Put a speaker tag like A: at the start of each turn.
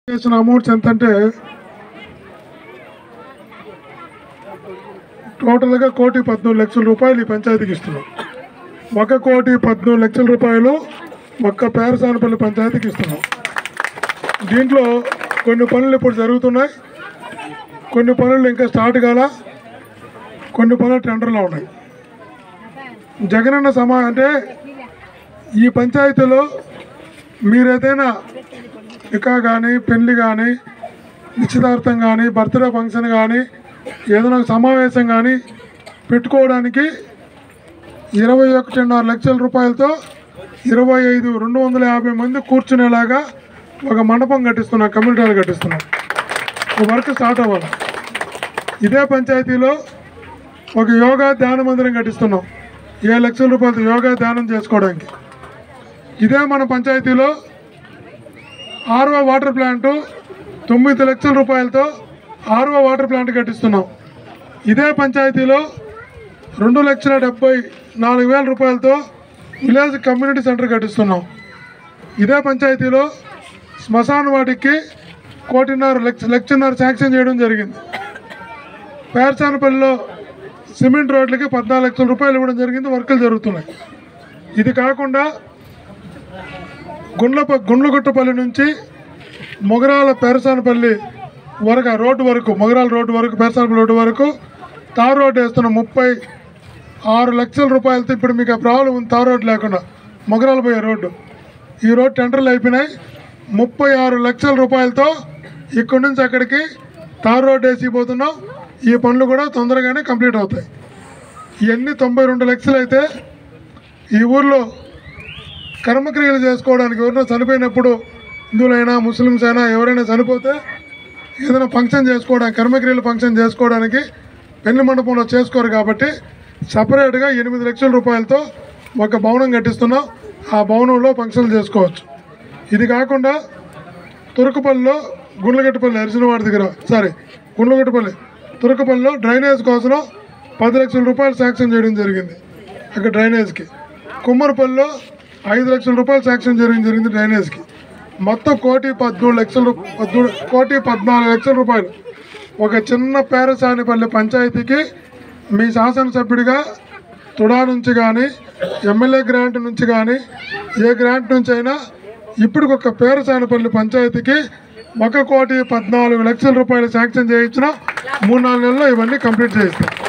A: చేసిన అమౌంట్స్ ఎంత అంటే టోటల్గా కోటి పద్మూడు లక్షల రూపాయలు ఈ పంచాయతీకి ఇస్తున్నాం ఒక కోటి పద్మూడు లక్షల రూపాయలు ఒక్క పేరసానపల్లి పంచాయతీకి ఇస్తున్నాం దీంట్లో కొన్ని పనులు ఇప్పుడు జరుగుతున్నాయి కొన్ని పనులు ఇంకా స్టార్ట్ కాల కొన్ని పనులు టెండర్లో ఉన్నాయి జగనన్న సమా అంటే ఈ పంచాయతీలో మీరు ఏదైనా ఇకా కానీ పెళ్లి కానీ నిశ్చితార్థం కానీ బర్త్డే ఫంక్షన్ కానీ ఏదైనా ఒక సమావేశం కానీ పెట్టుకోవడానికి ఇరవై ఒకటిన్నర లక్షల రూపాయలతో ఇరవై ఐదు రెండు వందల యాభై మంది కూర్చునేలాగా ఒక మండపం కట్టిస్తున్నాం కమ్యూనిటీ కట్టిస్తున్నాం ఒక వర్క్ స్టార్ట్ అవ్వాలి ఇదే పంచాయతీలో ఒక యోగా ధ్యాన మందిరం కట్టిస్తున్నాం ఏడు లక్షల రూపాయలతో యోగా ధ్యానం చేసుకోవడానికి ఇదే మన పంచాయతీలో ఆర్ఓ వాటర్ ప్లాంట్ తొమ్మిది లక్షల రూపాయలతో ఆర్ఓ వాటర్ ప్లాంట్ కట్టిస్తున్నాం ఇదే పంచాయతీలో రెండు లక్షల డెబ్బై నాలుగు వేల రూపాయలతో విలేజ్ కమ్యూనిటీ సెంటర్ కట్టిస్తున్నాం ఇదే పంచాయతీలో శ్మశాన వాటికి కోటిన్నర లక్ష లక్షన్నర శాంక్షన్ చేయడం జరిగింది పేర్చానపల్లిలో సిమెంట్ రోడ్లకి పద్నాలుగు లక్షల రూపాయలు ఇవ్వడం జరిగింది వర్కులు జరుగుతున్నాయి ఇది కాకుండా గుండ్లప గుండ్లగుట్టపల్లి నుంచి మొగరాల పేరసానపల్లి వరకు ఆ రోడ్డు వరకు మొగరాల రోడ్డు వరకు పేరసానపల్లి రోడ్డు వరకు తార్ రోడ్డు వేస్తున్న ముప్పై ఆరు లక్షల రూపాయలతో ఇప్పుడు మీకు ఆ ప్రాబ్లం ఉంది తార్ రోడ్డు లేకుండా మొగరాల పోయే రోడ్డు ఈ రోడ్ టెండర్లు అయిపోయినాయి ముప్పై ఆరు లక్షల రూపాయలతో ఇక్కడి నుంచి అక్కడికి తార్ రోడ్డు వేసి పోతున్నాం ఈ పనులు కూడా తొందరగానే కంప్లీట్ అవుతాయి ఇవన్నీ తొంభై రెండు లక్షలు అయితే ఈ ఊర్లో కర్మక్రియలు చేసుకోవడానికి ఎవరైనా చనిపోయినప్పుడు హిందువులైనా ముస్లిమ్స్ అయినా ఎవరైనా చనిపోతే ఏదైనా ఫంక్షన్ చేసుకోవడానికి కర్మక్రియలు ఫంక్షన్ చేసుకోవడానికి పెళ్లి మండపంలో చేసుకోరు కాబట్టి సపరేట్గా ఎనిమిది లక్షల రూపాయలతో ఒక భవనం కట్టిస్తున్నాం ఆ భవనంలో ఫంక్షన్లు చేసుకోవచ్చు ఇది కాకుండా తురకపల్లిలో గుండ్లగట్టుపల్లి అరిసినవాడి దగ్గర సారీ గుండ్లగట్టుపల్లి తురకపల్లిలో డ్రైనేజ్ కోసం పది లక్షల రూపాయలు శాంక్షన్ చేయడం జరిగింది అక్కడ డ్రైనేజ్కి కుమ్మరపల్లిలో ఐదు లక్షల రూపాయలు శాంక్షన్ చేయడం జరిగింది డ్రైనేజ్కి మొత్తం కోటి పద్మూడు లక్షల రూ- పద్మూడు కోటి పద్నాలుగు లక్షల రూపాయలు ఒక చిన్న పేరసానిపల్లి పంచాయతీకి మీ శాసనసభ్యుడిగా తుడా నుంచి కానీ ఎమ్మెల్యే గ్రాంట్ నుంచి కానీ ఏ గ్రాంట్ నుంచి అయినా ఇప్పటికి ఒక పేరసానిపల్లి పంచాయతీకి ఒక కోటి పద్నాలుగు లక్షల రూపాయలు శాంక్షన్ చేయించిన మూడు నాలుగు నెలల్లో ఇవన్నీ కంప్లీట్ చేయిస్తాం